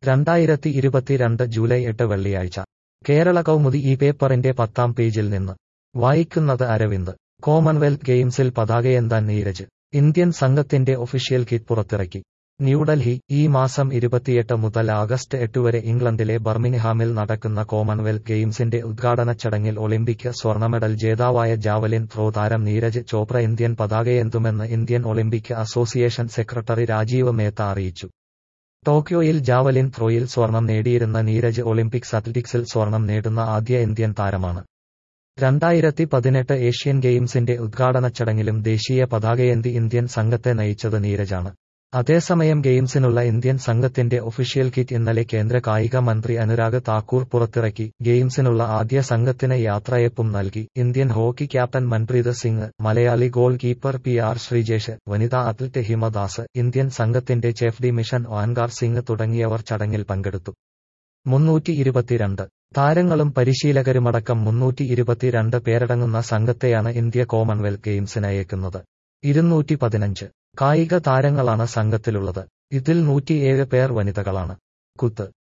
രണ്ടായിരത്തി ഇരുപത്തിരണ്ട് ജൂലൈ എട്ട് വെള്ളിയാഴ്ച കേരള കൗമുദി ഈ പേപ്പറിന്റെ പത്താം പേജിൽ നിന്ന് വായിക്കുന്നത് അരവിന്ദ് കോമൺവെൽത്ത് ഗെയിംസിൽ പതാകയേന്താൻ നീരജ് ഇന്ത്യൻ സംഘത്തിന്റെ ഒഫീഷ്യൽ കിറ്റ് പുറത്തിറക്കി ന്യൂഡൽഹി ഈ മാസം ഇരുപത്തിയെട്ട് മുതൽ ആഗസ്റ്റ് എട്ട് വരെ ഇംഗ്ലണ്ടിലെ ബർമിംഗ്ഹാമിൽ നടക്കുന്ന കോമൺവെൽത്ത് ഗെയിംസിന്റെ ഉദ്ഘാടന ചടങ്ങിൽ ഒളിമ്പിക് സ്വർണ്ണ മെഡൽ ജേതാവായ ജാവലിൻ ത്രോ താരം നീരജ് ചോപ്ര ഇന്ത്യൻ പതാകയേന്തുമെന്ന് Indian Olympic Association secretary Rajeev Mehta അറിയിച്ചു ടോക്കിയോയിൽ ജാവലിൻ ത്രോയിൽ സ്വർണം നേടിയിരുന്ന നീരജ് ഒളിമ്പിക്സ് അത്ലറ്റിക്സിൽ സ്വർണം നേടുന്ന ആദ്യ ഇന്ത്യൻ താരമാണ് രണ്ടായിരത്തി പതിനെട്ട് ഏഷ്യൻ ഗെയിംസിന്റെ ഉദ്ഘാടന ചടങ്ങിലും ദേശീയ പതാകയേന്തി ഇന്ത്യൻ സംഘത്തെ നയിച്ചത് നീരജാണ് അതേസമയം ഗെയിംസിനുള്ള ഇന്ത്യൻ സംഘത്തിന്റെ ഒഫീഷ്യൽ കിറ്റ് ഇന്നലെ കേന്ദ്ര കായിക മന്ത്രി അനുരാഗ് താക്കൂർ പുറത്തിറക്കി ഗെയിംസിനുള്ള ആദ്യ സംഘത്തിന് യാത്രയപ്പും നൽകി Indian hockey captain Manpreet Singh Malayali goal keeper P R Sreejesh വനിതാ അത്ലറ്റ് ഹിമദാസ് ഇന്ത്യൻ സംഘത്തിന്റെ chef de mission Onkar Singh തുടങ്ങിയവർ ചടങ്ങിൽ പങ്കെടുത്തു മുന്നൂറ്റി ഇരുപത്തിരണ്ട് താരങ്ങളും പരിശീലകരുമടക്കം മുന്നൂറ്റി ഇരുപത്തിരണ്ട് പേരടങ്ങുന്ന സംഘത്തെയാണ് ഇന്ത്യ കോമൺവെൽത്ത് ഗെയിംസിനയക്കുന്നത് ഇരുന്നൂറ്റി പതിനഞ്ച് കായിക താരങ്ങളാണ് സംഘത്തിലുള്ളത് ഇതിൽ നൂറ്റിയേഴ് പേർ വനിതകളാണ് കുത്ത്